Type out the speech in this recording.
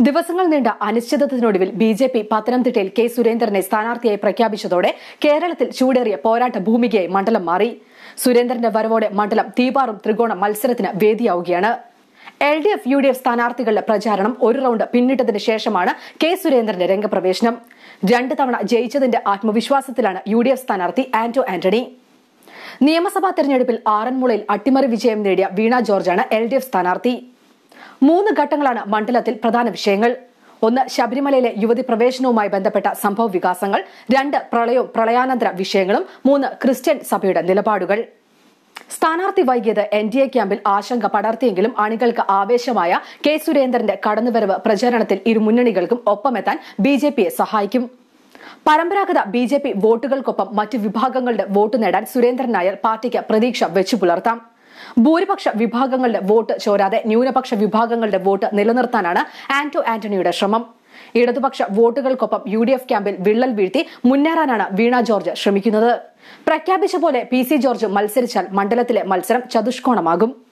ദിവസങ്ങൾ നീണ്ട അനിശ്ചിതത്വത്തിനൊടുവിൽ ബി ജെ പി പത്തനംതിട്ടയിൽ കെ സുരേന്ദ്രനെ സ്ഥാനാർത്ഥിയായി പ്രഖ്യാപിച്ചതോടെ കേരളത്തിൽ ചൂടേറിയ പോരാട്ട ഭൂമികയായി മണ്ഡലം മാറി സുരേന്ദ്രന്റെ വരവോടെ മണ്ഡലം തീപാറും ത്രികോണ മത്സരത്തിന് വേദിയാവുകയാണ് L D F U D F സ്ഥാനാർത്ഥികളുടെ പ്രചാരണം ഒരു റൌണ്ട് പിന്നിട്ടതിന് ശേഷമാണ് കെ സുരേന്ദ്രന്റെ രംഗപ്രവേശനം രണ്ട് തവണ ജയിച്ചതിന്റെ ആത്മവിശ്വാസത്തിലാണ് യു ഡി എഫ് സ്ഥാനാർത്ഥി ആന്റോ ആന്റണി നിയമസഭാ തെരഞ്ഞെടുപ്പിൽ ആറന്മുളയിൽ അട്ടിമറി വിജയം നേടിയ വീണ ജോർജാണ് എൽ ഡി എഫ് സ്ഥാനാർത്ഥി മൂന്ന് ഘട്ടങ്ങളാണ് മണ്ഡലത്തിൽ പ്രധാന വിഷയങ്ങൾ ഒന്ന് ശബരിമലയിലെ യുവതി പ്രവേശനവുമായി ബന്ധപ്പെട്ട സംഭവ വികാസങ്ങൾ രണ്ട് പ്രളയവും പ്രളയാനന്തര വിഷയങ്ങളും മൂന്ന് ക്രിസ്ത്യൻ സഭയുടെ നിലപാടുകൾ സ്ഥാനാർത്ഥി വൈകിയത് എൻ ഡി എ ക്യാമ്പിൽ ആശങ്ക പടർത്തിയെങ്കിലും അണികൾക്ക് ആവേശമായ കെ സുരേന്ദ്രന്റെ കടന്നുവരവ് പ്രചാരണത്തിൽ ഇരു മുന്നണികൾക്കും ഒപ്പമെത്താൻ ബി ജെ പിയെ സഹായിക്കും പരമ്പരാഗത ബി ജെ പി വോട്ടുകൾക്കൊപ്പം മറ്റ് വിഭാഗങ്ങളുടെ വോട്ട് നേടാൻ സുരേന്ദ്രൻ നായർ പാർട്ടിക്ക് പ്രതീക്ഷ വെച്ചു പുലർത്താം ഭൂരിപക്ഷ വിഭാഗങ്ങളുടെ വോട്ട് ചോരാതെ ന്യൂനപക്ഷ വിഭാഗങ്ങളുടെ വോട്ട് നിലനിർത്താനാണ് ആന്റോ ആന്റണിയുടെ ശ്രമം ഇടതുപക്ഷ വോട്ടുകൾക്കൊപ്പം യു ഡി എഫ് ക്യാമ്പിൽ വിള്ളൽ വീഴ്ത്തി മുന്നേറാനാണ് വീണ ജോർജ് ശ്രമിക്കുന്നത് പ്രഖ്യാപിച്ച പോലെ പി സി ജോർജ് മത്സരിച്ചാൽ മണ്ഡലത്തിലെ മത്സരം ചതുഷ്കോണമാകും